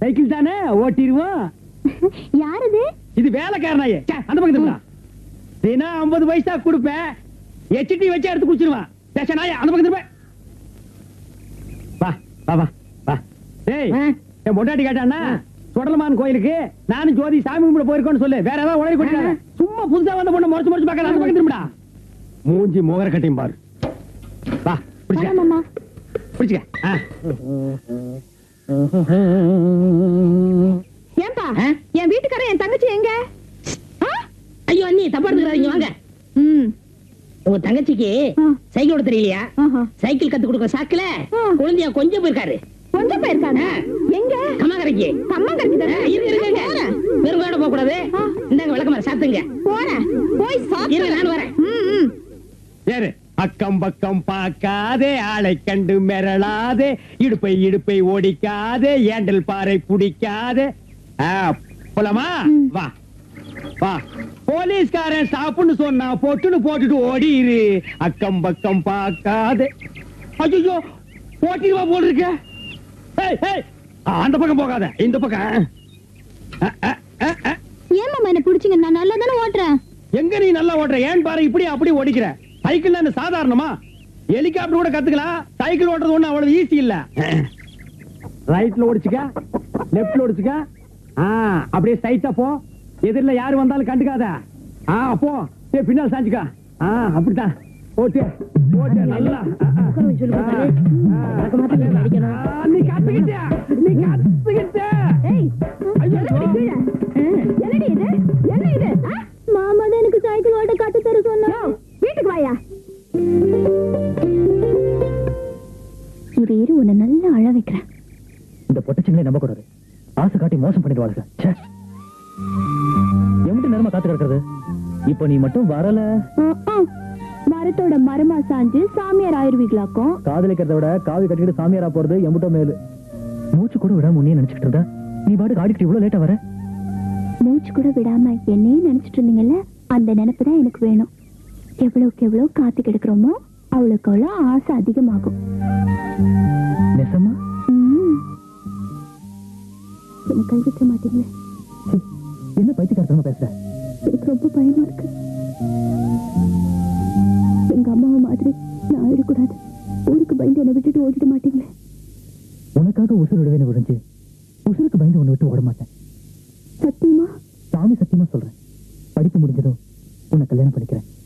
Cycle தானே ஓட்டிடுவோம் யாரது இது வேலைக்காரனாயே ச்சே, அந்த பக்கம் திரும்புடா. தினம் ஐம்பது பைசா கொடுப்பேன் எச்டி வச்சு எடுத்து குடிச்சிருவான் பேச நாயா அந்த பக்கம் திரும்ப வா வா வா வா டேய் ஆ. என் பொண்டாட்டி கேட்டான்னா சுடலமான் கோயிலுக்கு நானும் ஜோதி சாமி கும்பிட போயிருக்கோன்னு சொல்லு வேற ஏதாவது உடனே கொட்டிடாத சும்மா புதுசா வந்த பொண்ணு முறைச்சு முறைச்சு பார்க்கல அந்த பக்கம் திரும்புடா மூஞ்சி முகர கட்டியும் பாரு வா பிடிச்சிக்க மாமா பிடிச்சிக்க ஆ. ஏன்பா ஆ? என் வீட்டுக்காரன் என் தங்கச்சி எங்க ஆ? ஐயோ அண்ணி தப்பா எடுத்துக்கிறாதீங்க வாங்க ம் உங்க தங்கச்சிக்கு ஆ. சைக்கிள் ஓட தெரியலையா ஆஹா. சைக்கிள் கத்து கொடுக்குற சாக்குல ஆ. குழந்தையா கொஞ்சம் போயிருக்காரு கொஞ்சம் போயிருக்காங்க ஆ. எங்க கம்மாக்கரைக்கு கம்மங்கரைக்கு தானே? இருங்க இருங்க இருங்க போறேன். வெறும் போக கூடாது ஆ. இந்தாங்க விளக்கமாறு சாத்துங்க போறேன் போய் இருங்க சாப்பிட்டு நானும் வரேன் ம், ம். ஏறு அக்கம் பக்கம் பார்க்காதே ஆளை கண்டு மிரளாதே இடுப்பை இடுப்பை ஓடிக்காதே ஏண்டல் பாறை பிடிக்காதே ஆ, போலாமா ம். வா வா போலீஸ்காரன் சாப்புன்னு சொன்னா பொட்டுன்னு போட்டுட்டு ஓடிரு அக்கம் பக்கம் பார்க்காதே ஐயோ ஓட்டிடுவா போல் இருக்க ஏய், ஏய், அந்த பக்கம் போகாத இந்த பக்கம் அ, அ, அ, அ. ஏன் மாமா என்ன பிடிச்சிங்க நான் நல்லா தானே ஓட்டுறேன் எங்க நீ நல்லா ஓட்டுற ஏன் பாரு இப்படி அப்படி ஓடிக்கிற சைக்கிள் என்ன சாதாரணமா ஹெலிகாப்டர் கூட கத்துக்கலாம் சைக்கிள் ஓட்டுறது ஒண்ணு அவ்வளவு ஈஸி இல்ல ரைட்ல ஓடிச்சுக்க லெப்ட்ல ஓடிச்சுக்க ஆ அப்படியே ஸ்ட்ரைட்டா போ எதிரில யாரு வந்தாலும் கண்டுக்காத ஆ போ ஏய் பின்னால் சாஞ்சுக்க ஆ அப்படித்தான் ஓட்டு ஓட்டு நல்லா ஆ, ஆ. உட்கார சொல்லு ஆ, பாரு. ஆ. வழக்கமா தான் அடிக்கணும். ஆ, நீ கத்துக்கிட்ட நீ கத்துக்கிட்ட ஏய் ஐயோ. என்னடி கீழே? என்னடி இது என்ன இது ஆ? மாமா தான் எனக்கு சைக்கிள் ஓட்ட கத்து தர சொன்னா வீட்டுக்கு வாயா இரு இரு உன்னை நல்லா அழ வைக்கிறேன் இந்த பொட்டச்சிங்களை நம்ப கூடாது ஆசை காட்டி மோசம் பண்ணிடுவாளுங்க ச்சே. எம்பிட்டு நேரமா காத்து கிடக்குறது இப்ப நீ மட்டும் வரல மரத்தோட மரமா சாஞ்சு சாமியார் ஆயிருவீங்களாக்கும் காதலிக்கிறத விட காவி கட்டிக்கிட்டு சாமியாரா போறது எம்பிட்டோ மேலு மூச்சு கூட விடாம உன்னையே நினைச்சுக்கிட்டு இருந்தா நீ பாட்டுக்கு ஆடிக்கிட்டு இவ்வளவு லேட்டா வர மூச்சு கூட விடாம என்னையே நினைச்சிட்டு இருந்தீங்கல்ல அந்த நினைப்பு தான் எனக்கு வேணும் எவ்வளவுக்கு எவ்வளவு காத்து கிடக்குறோமோ அவ்வளவுக்கு அவ்வளவு ஆசை அதிகமாகும் நெசமா ம். என்னை கைவிட்ட மாட்டீங்களே சீ, என்ன பைத்தியக்காரத்தனமா பேசுற எனக்கு ரொம்ப பயமா இருக்கு எங்க அம்மாவை மாதிரி நான் ஆயிடக்கூடாது ஊருக்கு பயந்து என்னை விட்டுட்டு ஓடிட மாட்டீங்களே உனக்காக உசுறு விடுவேன்னு விடுஞ்சு உசுருக்கு பயந்து உன்னை விட்டு ஓட மாட்டேன் சத்தியமா சாமி சத்தியமா சொல்றேன் படிப்பு முடிஞ்சதும் உன்னை கல்யாணம் பண்ணிக்கிறேன்